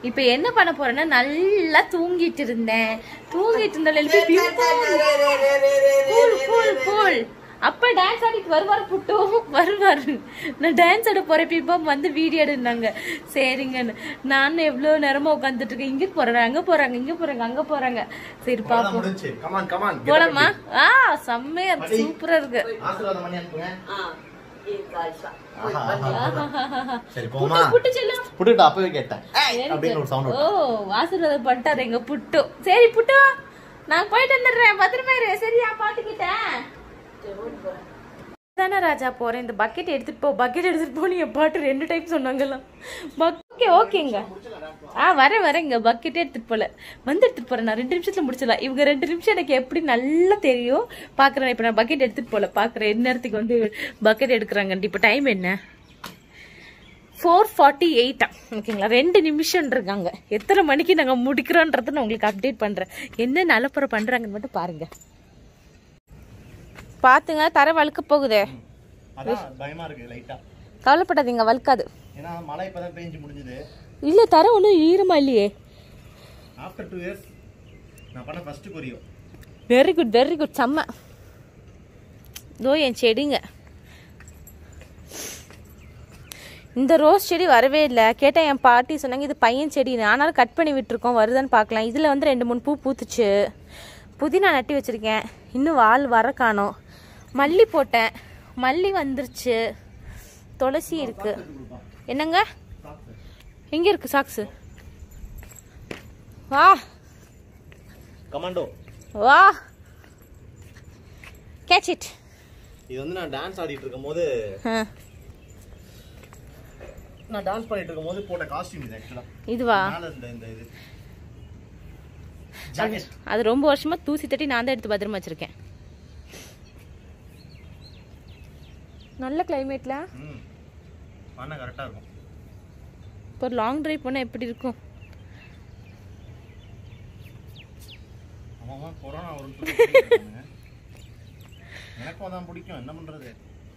இப்ப என்ன பண்ண போறேன்னா நல்லா தூங்கிட்டு இருந்தேன் தூங்கிட்டு இருந்த எழுப்பி கூல் கூல் கூல் அப்ப டான்ஸ் ஆடிட்டு வருவாரு புட்டு வருவாரு நான் டான்ஸ் ஆட போறேன் இப்போ வந்து வீடியோ எடுனாங்க சரிங்கன்னு நான் எவ்வளவு நேரமா உட்காந்துட்டு இருக்கேன் இங்க போறாங்க அங்க போறாங்க இங்க போறாங்க அங்க போறாங்க சரி பாப்போம் முடிஞ்சு கமான் கமான் போலாமா ஆ செம்மையா இருக்கு சூப்பரா இருக்கு ஆசீர்வாதம் பண்ணி அனுப்புங்க சரி புட்டு போமா புட்டு செல்லும் புட்டுட்டு அப்பவே கேட்டேன் அப்படின்னு ஒரு சவுண்ட் ஓ ஆசீர்வாதம் பண்ணிட்டாரு எங்க புட்டு சரி புட்டு நான் போயிட்டு வந்துடுறேன் பத்திரமா இரு சரியா பாட்டுக்கிட்டேன் தானே ராஜா போறேன் இந்த பக்கெட் எடுத்துட்டு போ பக்கெட் எடுத்துட்டு போ நீங்க பாட்டு ரெண்டு டைப் சொன்னாங்கலாம் ஓகே ஓகேங்க ஆ வரேன் வரேங்க பக்கெட் எடுத்துட்டு போல வந்து எடுத்துட்டு போறேன் நான் ரெண்டு நிமிஷத்துல முடிச்சிடலாம் இவங்க ரெண்டு நிமிஷம் எனக்கு எப்படி நல்லா தெரியும் பாக்குறேன் இப்ப நான் பக்கெட் எடுத்துட்டு போல பாக்குறேன் என்ன நேரத்துக்கு வந்து பக்கெட் எடுக்கிறாங்க இப்ப டைம் என்ன ஃபோர் ஃபார்ட்டி எயிட்டா ஓகேங்களா ரெண்டு நிமிஷம் இருக்காங்க எத்தனை மணிக்கு நாங்கள் முடிக்கிறோன்றதை நான் உங்களுக்கு அப்டேட் பண்ணுறேன் என்ன நலப்புற பண்ணுறாங்கன்னு மட்டும் பாருங்க பார்த்துங்க தர வழுக்க போகுதே அதான் பயமா இருக்கு லைட்டா கவலைப்படாதீங்க வழுக்காது ஏன்னா மழை இப்பதான் பெஞ்சு முடிஞ்சது இல்லை தர ஒன்றும் ஈரமா இல்லையே ஆஃப்டர் டூ இயர்ஸ் நான் பண்ண first choreo very good very good செம்ம இதோ என் செடிங்க இந்த ரோஸ் செடி வரவே இல்லை கேட்டேன் என் பாட்டி சொன்னாங்க இது பையன் செடி ஆனாலும் கட் பண்ணி விட்டுருக்கோம் வருதான்னு பார்க்கலாம் இதில் வந்து ரெண்டு மூணு பூ பூத்துச்சு புதினா நட்டி வச்சுருக்கேன் இன்னும் வால் வர காணோம் மல்லி போட்டேன் மல்லி வந்துருச்சு துளசி இருக்கு என்னங்க எங்கே இருக்கு சாக்ஸு வா கமாண்டோ வா கேட்ச் இட் இது வந்து நான் டான்ஸ் ஆடிட்டு இருக்கும் போது நான் டான்ஸ் பண்ணிட்டு இருக்கும் போது போட்ட காஸ்டியூம் இது ஆக்சுவலா இதுவா மேல இந்த இந்த இது ஜாக்கெட் அது ரொம்ப வருஷமா தூசி தட்டி நான் தான் எடுத்து பத்திரமா வச்சிருக்கேன் நல்ல கிளைமேட்ல ம் பண்ண கரெக்டா இருக்கும் இப்போ ஒரு லாங் டிரைவ் போனால் எப்படி இருக்கும் அவன் கொரோனா வரும்னு சொல்லி சொல்லிட்டு இருக்கானுங்க. எனக்கும் அதான் பிடிக்கும் என்ன பண்றது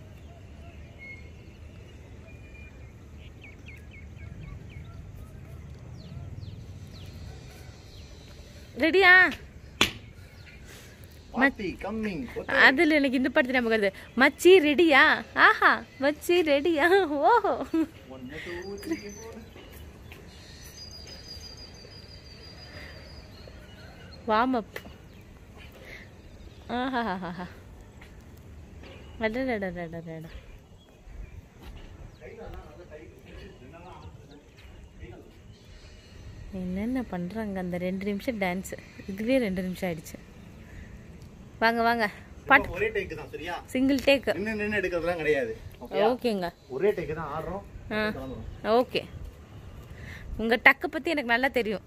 ரெடியா பார்ட்டி கம்மிங் அதில் எனக்கு இந்த படத்தை நமக்கு வருது மச்சி ரெடியா ஆஹா மச்சி ரெடியா ஓஹோ ஒன்னு two three four warm up ஆஹா அடடடடடடட என்னென்ன பண்ணுறாங்க அந்த ரெண்டு நிமிஷம் டான்ஸு இதுவே ரெண்டு நிமிஷம் ஆயிடுச்சு வாங்க வாங்க பாட்டு ஒரே டேக் தான் சரியா சிங்கிள் டேக்கு நின்னு நின்னு எடுக்கிறதுலாம் கிடையாது Okay யா? ஓகேங்க ஒரே டேக் தான் ஆடுறோம் ஆ கிளம்புறோம். ஓகே உங்கள் டக்கு பற்றி எனக்கு நல்லா தெரியும்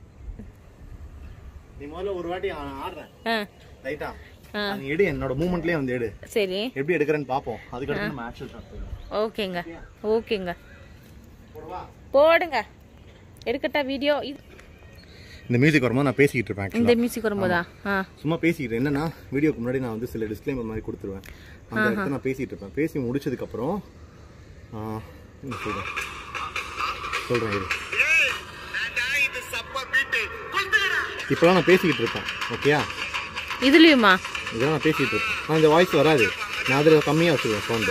நீ முதல்ல ஒரு வாட்டி ஆ- ஆடுறேன் ஆ ரைட்டா ஆ. அது எடு என்னோட மூமெண்ட்லயே வந்து எடு சரி எப்படி எடுக்கிறேன்னு பாப்போம் அதுக்கு அடுத்து நம்ம ஆக்சுவல் ஸ்டார்ட் பண்ணுவோம் ஓகேங்க ஓகேங்க போடுவா போடுங்க எடுக்கட்டா வீடியோ இது இந்த மியூசிக் வரும்போது நான் பேசிக்கிட்டு இருப்பேன் இந்த actually. மியூசிக் வரும்போதா ஆ சும்மா பேசிக்கிட்டு என்னன்னா வீடியோக்கு முன்னாடி நான் வந்து சில டிஸ்க்ளைமர் மாதிரி கொடுத்துருவேன் அந்த இடத்துல நான் பேசிட்டு இருப்பேன் பேசி முடிச்சதுக்கு அப்புறம் ஆ, என்ன சொல்றேன் சொல்றேன் இரு இப்பெல்லாம் நான் பேசிக்கிட்டு இருப்பேன் ஓகேயா இதுலயுமா இதெல்லாம் நான் பேசிட்டு இருப்பேன் ஆனால் இந்த வாய்ஸ் வராது நான் அதில் கம்மியாக வச்சுருவேன் சவுண்டு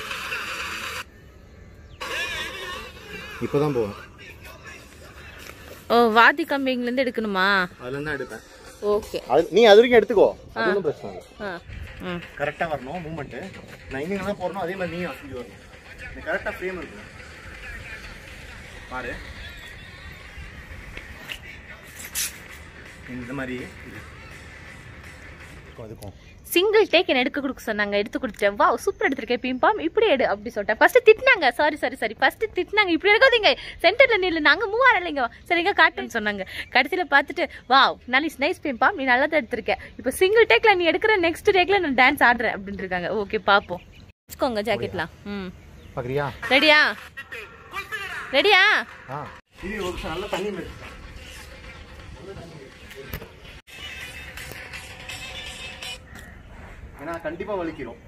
இப்போ தான் போவேன் ஓ வாதி கம்பிங்ல இருந்து எடுக்கணுமா அதுல தான் எடுப்பேன் ஓகே அது நீ அது வரைக்கும் எடுத்துக்கோ அது ஒன்றும் பிரச்சனை இல்லை ஆ ம் கரெக்டாக வரணும் மூமெண்ட்டு நான் எங்கே என்ன போறணும் அதே மாதிரி நீயும் அசைஞ்சு வரணும் நீ கரெக்டாக ஃப்ரேம் இருக்கு பாரு இந்த மாதிரி இது. இதுக்கும் அதுக்கும் சிங்கிள் டேக் என்ன எடுக்க கொடுக்க சொன்னாங்க எடுத்து கொடுத்துட்டேன் வா சூப்பர் எடுத்திருக்கேன் பிம்பாம் இப்படி எடு அப்படி சொல்லிட்டேன் ஃபர்ஸ்ட் திட்டினாங்க சாரி சாரி சாரி ஃபர்ஸ்ட் திட்டினாங்க இப்படி எடுக்காதீங்க சென்டர்ல நில்லு நாங்க மூவ் இல்லைங்க சரிங்க காட்டுன்னு சொன்னாங்க கடைசியில பார்த்துட்டு வா நைஸ் நைஸ் பிம்பாம் நீ நல்லா தான் எடுத்திருக்க இப்போ சிங்கிள் டேக்ல நீ எடுக்கிற நெக்ஸ்ட் டேக்ல நான் டான்ஸ் ஆடுறேன் அப்படின்னு இருக்காங்க ஓகே பாப்போம் வச்சுக்கோங்க ஜாக்கெட்லாம் ம் பார்க்குறியா ரெடியா ரெடியா ஆ இது ஒரு நிமிஷம் நல்லா தண்ணி மேடு ஏன்னா கண்டிப்பா வலிக்கிறோம்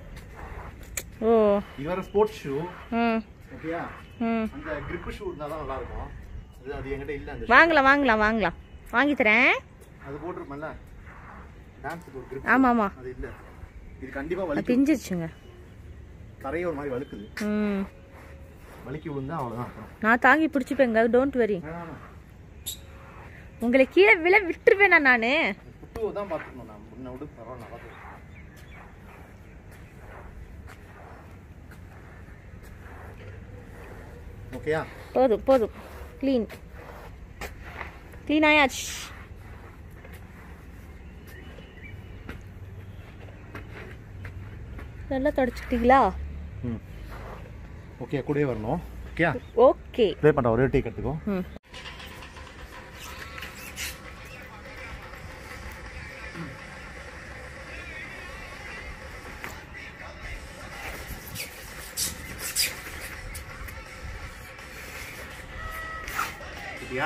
ஓ இது வேற ஸ்போர்ட்ஸ் ஷூ ம் ஓகேயா ம் அந்த grip ஷூ இருந்தால் தான் நல்லா இருக்கும் இது அது என்கிட்ட இல்ல அந்த வாங்கலாம் வாங்கலாம் வாங்கலாம் வாங்கி தரேன் அது போட்டிருப்பேன்ல டான்ஸுக்கு ஒரு grip ஆமாம் ஆமாம் அது இல்ல இது கண்டிப்பா அது வலிக்கும் பிஞ்சிருச்சுங்க தரையே ஒரு மாதிரி வழுக்குது ம் வலிக்கி விழுந்தா அவ்வளவுதான் அப்புறம் நான் தாங்கி பிடிச்சிப்பேங்க டோன்ட் வரி வேணாம், வேணாம். உங்களை கீழே விழ விட்டுருவேனா நான் புட்டுவை தான் பார்த்துக்கணும் நான் முன்ன விட பரவாயில்ல பார்த்துக்கணும் ஓகேயா போதும் போதும் க்ளீன் க்ளீன் ஆயாச்சு நல்லா தொடச்சிக்கிட்டீங்களா ம் ஓகே கூடயே வரணும் ஓகேயா ஓகே ப்ளே பண்ணுற ஒரே டேக் எடுத்துக்கோ ம் சரியா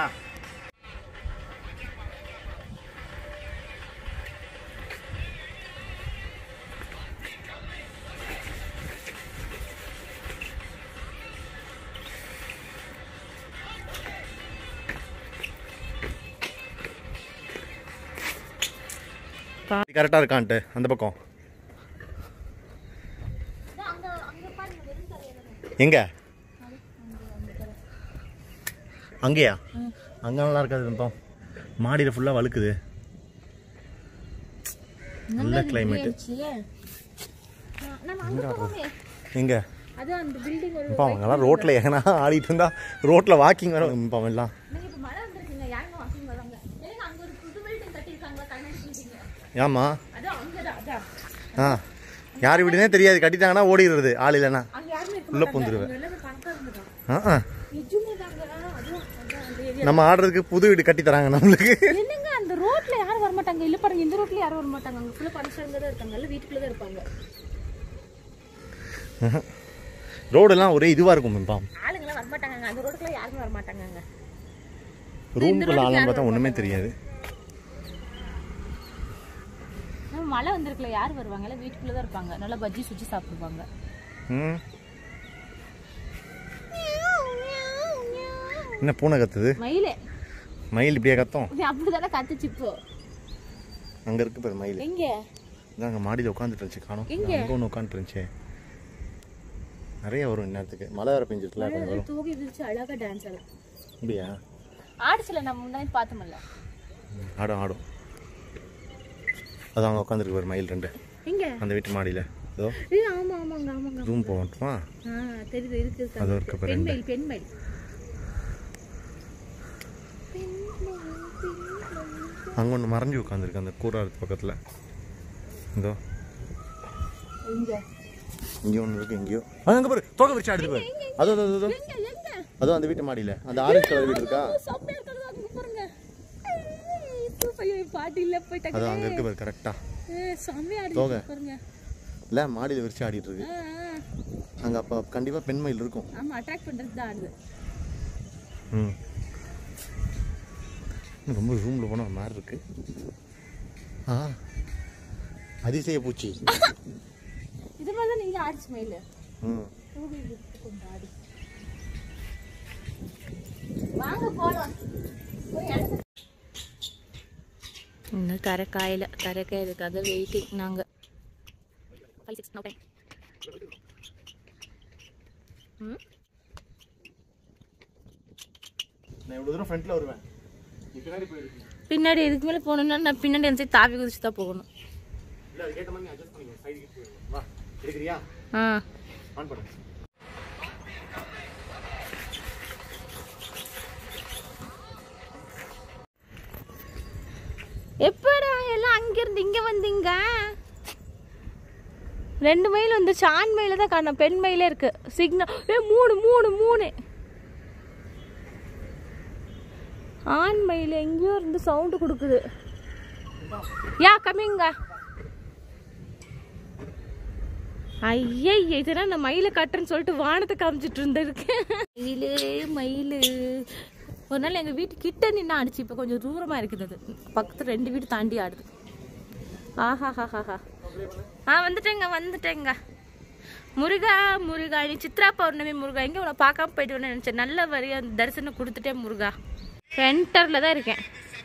கரெக்டாக இருக்கான்ட்டு அந்த பக்கம் எங்க அங்கேயா அங்கே நல்லா இருக்காது இப்போ மாடியில் ஃபுல்லாக வழுக்குது நல்ல கிளைமேட்டு எங்க அது அந்த பில்டிங் ஒரு இப்போ அவங்கெல்லாம் ரோட்டில் எங்கன்னா ஆடிட்டு இருந்தா ரோட்டில் வாக்கிங் வர இப்போ எல்லாம் நீங்க இப்ப மழை வந்திருக்குங்க யாருங்க வாக்கிங் வராங்க ஏங்க அங்க ஒரு புது பில்டிங் கட்டியிருக்காங்களா கண்ணாடி பில்டிங் ஏம்மா அதான் அங்கதான் அதான் ஆ யார் வீடுனே தெரியாது கட்டிட்டாங்கன்னா ஓடிடுறது ஆள் இல்லைன்னா அங்க யாருமே இருக்க உள்ள மாட்டாங்க. பூந்துருவேன். அங்க எல்லாமே பணக்காரங்க தான் ஆ ஆ நிஜமாதாங்க அதுவும் அதான் அந்த ஏரியா நம்ம ஆடுறதுக்கு புது வீடு கட்டி தராங்க நம்மளுக்கு என்னங்க அந்த ரோட்ல யாரும் வர மாட்டாங்க இல்ல பாருங்க இந்த ரோட்ல யாரும் வர மாட்டாங்க அங்க ஃபுல்லா பணக்காரங்க தான் இருக்காங்க எல்லாம் வீட்டுக்குள்ள தான் இருப்பாங்க ரோடெல்லாம் ஒரே இதுவாக இருக்கும் இப்போ ஆளுங்கெல்லாம் வர மாட்டாங்க அந்த ரோட்டுக்குள்ள யாருமே வர மாட்டாங்க ரூம்குள்ள ஆளுன்னு பார்த்தா ஒன்றுமே தெரியாது நம்ம மழை வந்திருக்குல யார் வருவாங்க எல்லாம் வீட்டுக்குள்ள தான் இருப்பாங்க நல்லா பஜ்ஜி சுஜி சாப்பிடுவாங்க ம் என்ன பூனை கத்துது மயிலே மயில் இப்படியே கத்தும் இது அப்படிதானே கத்துச்சு இப்போ அங்கே இருக்கு பாரு மயில் எங்க இதான் அங்கே மாடியில் உட்காந்துட்டு இருந்துச்சு காணும் எங்க? அங்கே ஒன்று உட்காந்துட்டு இருந்துச்சு நிறைய வரும் இந்நேரத்துக்கு மழை வேற பெஞ்சிருக்குல கொஞ்சம் வரும் தூக்கி விரிச்சு அழகா டான்ஸ் ஆடும் அப்படியா ஆடிச்சுல நம்ம முன்னாடி பார்த்தோம்ல ம், ஆடும் ஆடும் அது அங்கே உட்காந்துருக்கு பாரு மயில் ரெண்டு எங்க அந்த வீட்டு மாடியில் ஏதோ ஏய், ஆமா ஆமாங்க ஆமாங்க ரூம் போகட்டுமா ஆ தெரியுது இருக்கு இருக்கு. அது இருக்கு பாரு ரெண்டு பெண்மயில் பெண்மயில் அங்கே ஒன்று மறைஞ்சு உட்காந்துருக்கு அந்த கூறாரத்து பக்கத்தில் இதோ எங்க இங்கே ஒன்று இருக்கு எங்கேயோ அது அங்கே பாரு தோகை விரிச்சு ஆடுது பாரு அதோ அதோ அதோ எங்க எங்க அதுவும் அந்த வீட்டு மாடியில் அந்த ஆரஞ்சு கலர் வீடு இருக்கா செம்மையா இருக்கிறது அங்க பாருங்க சூப்பர் ஐயோ பாட்டி இல்ல போயிட்டாங்க அதுவும் அங்கே இருக்கு பாரு கரெக்டாக ஏய், செம்மையா தோகை. ஆடி பாருங்க இல்லை மாடியில் விரிச்சு ஆடிட்டு இருக்கு ஆ, ஆ. அங்கே அப்போ கண்டிப்பாக பெண்மயில் இருக்கும் ஆமா அட்ராக்ட் பண்றது தான் ஆடுது ம் இன்னும் ரொம்ப ரூமில் போனால் ஒரு மாதிரி இருக்கு ஆ அதிசய பூச்சி இது மாதிரி தான் நீங்க ஆடிச்சு மயில் ம் தூவி விட்டு கொண்டு ஆடி வாங்க போலாம் போய் இடத்துக்கு இன்னும் கரை காயில கரை காயதுக்காக வெயிட்டிங் நாங்க ஃபைவ் சிக்ஸ் நோ டைம் ம் நான் இவ்வளோ தூரம் ஃப்ரண்ட்டில் வருவேன் நீ பின்னாடி போயிருக்கு பின்னாடி இதுக்கு மேலே போகணுன்னா நான் பின்னாடி வந்து தாவி குதிச்சு தான் போகணும் இல்லை அதுக்கேற்ற மாதிரி அட்ஜஸ்ட் பண்ணிக்க சைடுக்கு போயிடுவேன் வா எடுக்கிறியா ஆ ஆன் பண்ணு எப்படா எல்லாம் அங்கிருந்து இங்க வந்தீங்க ரெண்டு மைல் வந்துச்சு ஆண் மயில தான் காணும் பெண் மயிலே இருக்கு சிக்னல் ஏ மூணு மூணு மூணு ஆண் மயில் எங்கேயோ இருந்து சவுண்டு கொடுக்குது யா கம்மிங்க ஐயே இதெல்லாம் நான் மயிலை கட்டுறேன்னு சொல்லிட்டு வானத்தை காமிச்சிட்டு இருந்திருக்கேன் மயிலு மயிலு ஒரு நாள் எங்கள் வீட்டு கிட்ட நின்று ஆடிச்சு இப்போ கொஞ்சம் தூரமாக இருக்குது அது பக்கத்தில் ரெண்டு வீடு தாண்டி ஆடுது ஆஹா ஹா ஹா ஹா ஆ வந்துட்டேங்க வந்துட்டேங்க முருகா முருகா நீ சித்ரா பௌர்ணமி முருகா எங்கே உன்னை பார்க்காம போயிட்டு நினச்சேன் நல்ல வரி அந்த தரிசனம் கொடுத்துட்டே முருகா சென்டர்ல தான் இருக்கேன்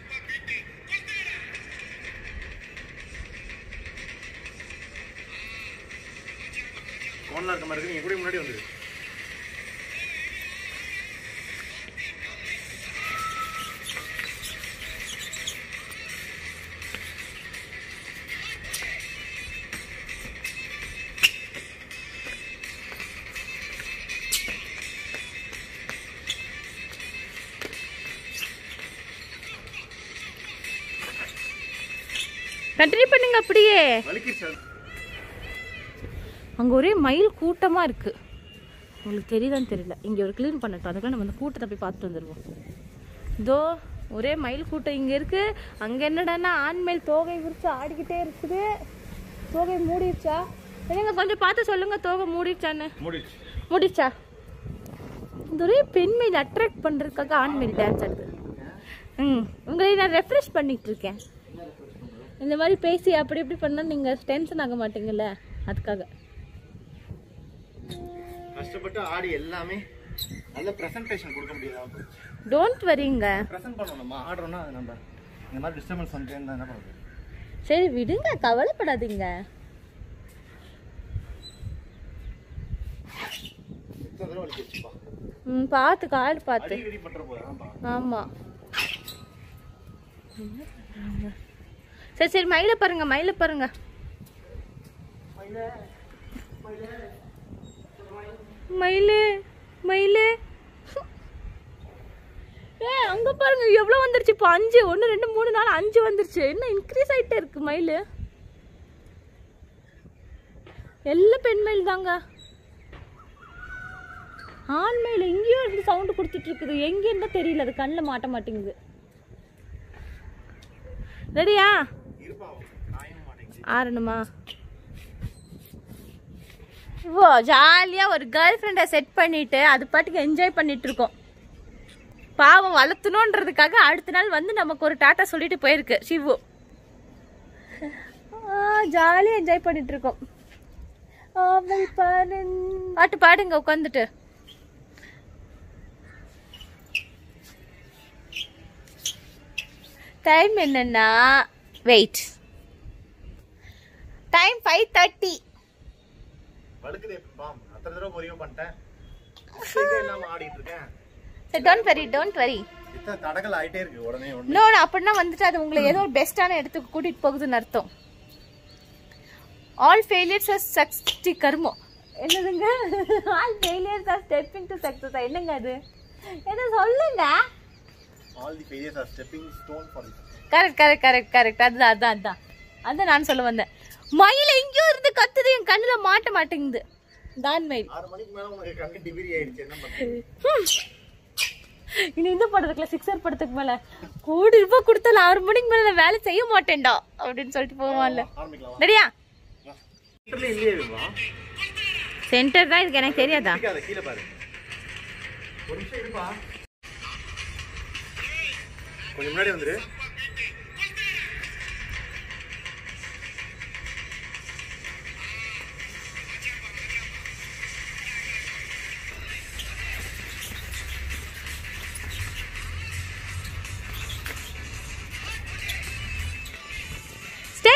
கோனில் இருக்க மாதிரி இருக்கு நீங்க கூட முன்னாடி வந்துரு கண்டினியூ பண்ணுங்க அப்படியே வலிக்கிடுச்சு அங்கே ஒரே மயில் கூட்டமாக இருக்குது உங்களுக்கு தெரியுதான்னு தெரியல இங்கே ஒரு க்ளீன் பண்ணட்டும் அதுக்குள்ள நம்ம அந்த கூட்டத்தை போய் பார்த்துட்டு வந்துடுவோம் இதோ ஒரே மயில் கூட்டம் இங்கே இருக்குது அங்கே என்னடான்னா ஆண் மயில் தோகை விரிச்சு ஆடிக்கிட்டே இருக்குது தோகை மூடிடுச்சா என்னங்க கொஞ்சம் பார்த்து சொல்லுங்க தோகை மூடிடுச்சான்னு மூடிடுச்சு மூடிடுச்சா இந்த ஒரே பெண் மயில் அட்ராக்ட் பண்ணுறதுக்காக ஆண் மயில் டான்ஸ் ஆடுது ம் உங்களை நான் ரெஃப்ரெஷ் பண்ணிட்டு இருக்கேன் இந்த மாதிரி பேசி அப்படி இப்படி பண்ணால் நீங்கள் டென்ஷன் ஆக மாட்டீங்கல்ல அதுக்காக கஷ்டப்பட்டு ஆடி எல்லாமே நல்ல ப்ரெசன்டேஷன் கொடுக்க முடியாது டோன்ட் வரிங்க ப்ரெசென்ட் பண்ணணும் நம்ம ஆடுறோம்னா அது நம்ம இந்த மாதிரி டிஸ்டர்பன்ஸ் பண்ணிட்டே இருந்தா என்ன பண்ணுறது சரி விடுங்க கவலைப்படாதீங்க எத்தனை தடவை வலிக்கிடுச்சுப்பா ம் பார்த்து கால் பார்த்து அடிக்கடி பண்ற போதாப்பா ஆமா சரி சரி மயில பாருங்க மயில பாருங்க மயிலு மயிலு ஏ அங்க பாருங்க எவ்வளவு வந்துருச்சு இப்போ அஞ்சு ஒன்று ரெண்டு மூணு நாலு அஞ்சு வந்துருச்சு என்ன இன்க்ரீஸ் ஆயிட்டே இருக்கு மயிலு எல்லாம் பெண் மயில் தாங்க ஆண் மயில் எங்கேயோ இருந்து சவுண்டு கொடுத்துட்டு இருக்குது எங்கேன்னு தான் தெரியல அது கண்ணில் மாட்ட மாட்டேங்குது ரெடியா இருப்பா காயும் மாட்டேங்குது ஆறணுமா ஓ ஜாலியாக ஒரு கேர்ள் ஃப்ரெண்டை செட் பண்ணிட்டு அது பாட்டுக்கு என்ஜாய் பண்ணிட்டு இருக்கோம் பாவம் வளர்த்தணுன்றதுக்காக அடுத்த நாள் வந்து நமக்கு ஒரு டாட்டா சொல்லிட்டு போயிருக்கு சிவு ஜாலியாக என்ஜாய் பண்ணிட்டு இருக்கோம் அவள் பறந்~ பாட்டு பாடுங்க உட்காந்துட்டு டைம் என்னன்னா வெயிட் டைம் ஃபைவ் தேர்ட்டி வழுக்குதே பாம் அத்தனை தடவை பொறியோ பண்ணிட்டேன் இப்படியே இல்லாம ஆடிட்டு இருக்கேன் டோன்ட் வரி டோன்ட் வரி இத்தனை தடங்கள் ஆயிட்டே இருக்கு உடனே ஒண்ணு இன்னொன்று அப்படின்னா வந்துட்டு அது உங்களை ஏதோ ஒரு பெஸ்ட்டான இடத்துக்கு கூட்டிட்டு போகுதுன்னு அர்த்தம் ஆல் ஃபெயிலியர்ஸ் ஆர் சக்ஸி கர்மம் என்னதுங்க all failures are stepping to success என்னங்க அது என்ன சொல்லுங்க all the failures are stepping stone for the correct correct correct correct அதுதான் அதான் அதான் அதான் நான் சொல்ல வந்தேன் மயில் எங்கேயோ இருந்து கத்துது என் கண்ணுல மாட்ட மாட்டேங்குது தான் மயில் ஆறு மணிக்கு மேல உனக்கு கண்ணு டிகிரி ஆயிடுச்சு என்ன பண்றது இனி இந்த படத்துக்குல சிக்ஸர் படத்துக்கு மேல கோடி ரூபாய் கொடுத்தாலும் ஆறு மணிக்கு மேல நான் வேலை செய்ய மாட்டேன்டா அப்படின்னு சொல்லிட்டு போவான்ல ஆரம்பிக்கலாம் ரெடியா சென்டர்ல இல்லையே விவா சென்டர் தான் இதுக்கு எனக்கு தெரியாதா நிக்காத கீழே பாரு ஒரு நிமிஷம் இருப்பா கொஞ்சம் முன்னாடி வந்துரு ஸ்டே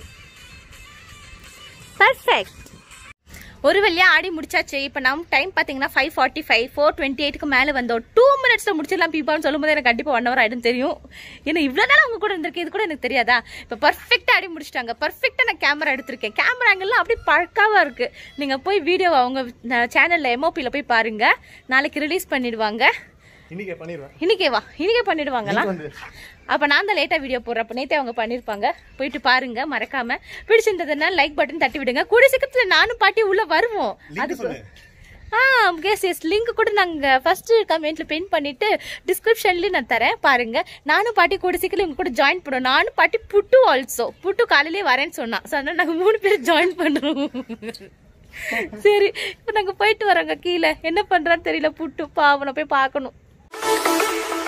பர்ஃபெக்ட் ஒரு வழியா ஆடி முடிச்சாச்சு இப்போ நம்ம டைம் பார்த்தீங்கன்னா five forty five four twenty எயிட்டுக்கு மேலே வந்தோம் டூ மினிட்ஸில் முடிச்சிடலாம் பீப்பான்னு சொல்லும்போது எனக்கு கண்டிப்பாக ஒன் ஹவர் ஆகிடும் தெரியும் ஏன்னா இவ்வளோ நாள் அவங்க கூட இருந்திருக்கு இது கூட எனக்கு தெரியாதா இப்போ பர்ஃபெக்டாக ஆடி முடிச்சிட்டாங்க பர்ஃபெக்டாக நான் கேமரா எடுத்திருக்கேன் கேமரா ஆங்கிள்லாம் அப்படியே பழக்காவாக இருக்குது நீங்கள் போய் வீடியோ அவங்க சேனலில் எம்ஓபியில் போய் பாருங்கள் நாளைக்கு ரிலீஸ் பண்ணிடுவாங்க இன்னைக்கு பண்ணிடுவேன் இன்னைக்கே வா இன்னைக்கே பண்ணிடுவாங்களா வந்து அப்ப நான் தான் லேட்டா வீடியோ போடுறேன் அப்ப நேத்தே அவங்க பண்ணிருப்பாங்க போயிட்டு பாருங்க மறக்காம பிடிச்சிருந்ததுன்னா லைக் பட்டன் தட்டி விடுங்க கூடிய சீக்கிரத்துல நானும் பாட்டி உள்ள வருவோம் லிங்க் சொல்லு ஆ எஸ் எஸ் லிங்க் கூட நாங்க ஃபர்ஸ்ட் கமெண்ட்ல பின் பண்ணிட்டு டிஸ்கிரிப்ஷன்லயும் நான் தரேன் பாருங்க நானும் பாட்டி கூட சீக்கிரம் உங்க கூட ஜாயின் பண்ணுவோம் நானும் பாட்டி புட்டு ஆல்சோ புட்டு காலையிலேயே வரேன்னு சொன்னா ஸோ அதனால நாங்க மூணு பேர் ஜாயின் பண்றோம் சரி இப்போ நாங்க போயிட்டு வரோங்க கீழே என்ன பண்றான்னு தெரியல புட்டு பாவனை போய் பார்க்கணும்